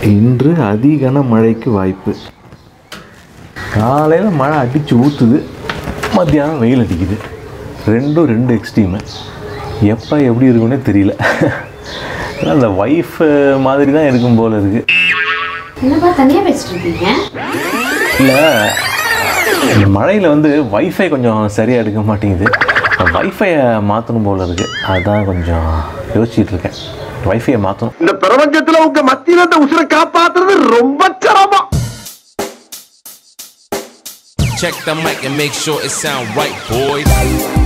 இன்று அதிகன மழைக்கு வாய்ப்பு காலையில் மழை அடித்து ஊற்றுது மத்தியானம் வெயில் அடிக்குது ரெண்டும் ரெண்டு எக்ஸ்ட்ரீமு எப்போ எப்படி இருக்குன்னே தெரியல எல்லாம் அந்த ஒய்ஃப் மாதிரி தான் இருக்கும் போல இருக்குது என்னப்பா தனியா பேசிட்டு இருக்கீங்க இல்லை இந்த மழையில் வந்து வைஃபை கொஞ்சம் சரியாக எடுக்க மாட்டேங்குது வைஃபையை மாற்றணும் போல இருக்குது அதுதான் கொஞ்சம் யோசிச்சுட்டு இருக்கேன் வைஃபையை மாற்றணும் இந்த பிரபஞ்சத்துல உங்க மத்தியில இந்த உசுரை காப்பாத்துறது ரொம்ப சிரமம் Check the mic and make sure it sound right, boys.